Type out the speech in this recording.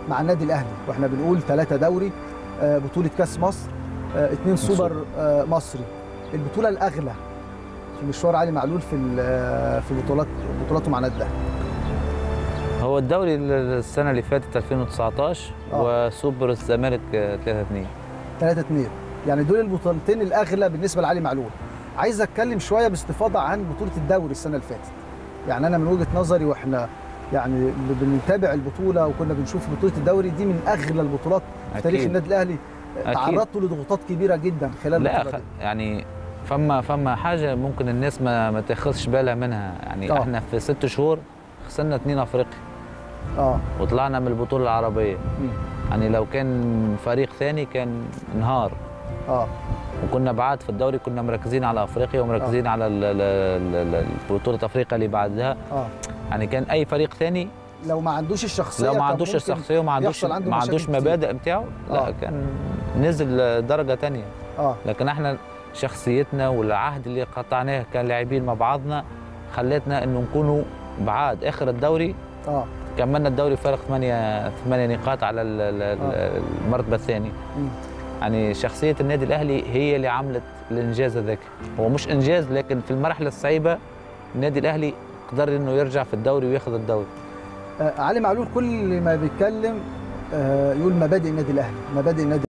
مع النادي الاهلي واحنا بنقول ثلاثه دوري آه، بطوله كاس مصر آه، اتنين سوبر آه، مصري البطوله الاغلى في مشوار علي معلول في ال- آه، في بطولات بطولاته مع النادي الاهلي هو الدوري السنه اللي فاتت 2019 آه. وسوبر الزمالك 3 2 3 2 يعني دول البطولتين الاغلى بالنسبه لعلي معلول عايز اتكلم شويه باستفاضه عن بطوله الدوري السنه اللي فاتت يعني انا من وجهه نظري واحنا يعني بنتابع البطوله وكنا بنشوف بطوله الدوري دي من اغلى البطولات في تاريخ أكيد. النادي الاهلي أكيد. تعرضتوا لضغوطات كبيره جدا خلال لا البطوله خ- دي يعني فما فما حاجه ممكن الناس ما ما تاخذش بالها منها يعني آه. احنا في ست شهور خسرنا اثنين افريقيا اه وطلعنا من البطوله العربيه مم. يعني لو كان فريق ثاني كان انهار اه وكنا بعاد في الدوري كنا مركزين على افريقيا ومركزين على ال- ال- ال- ال- بطوله افريقيا اللي بعدها اه يعني كان اي فريق ثاني لو ما عندوش الشخصيه لو ما كان عندوش ممكن الشخصيه وما عندوش يحصل عنده ما مشاكل عندوش كتير. مبادئ بتاعه لا آه. كان نزل درجه ثانيه اه لكن احنا شخصيتنا والعهد اللي قطعناه كلاعبين مع بعضنا خلتنا انه نكونوا بعاد اخر الدوري اه كملنا الدوري فرق ثمانية ثمانية نقاط على ال- ال- ال- آه. المرتبة الثانية مم. يعني شخصية النادي الأهلي هي اللي عملت الإنجاز هذاك هو مش إنجاز لكن في المرحلة الصعيبة النادي الأهلي قدر إنه يرجع في الدوري وياخذ الدوري آه، علي معلول كل ما بيتكلم آه، يقول مبادئ النادي الاهلي مبادئ النادي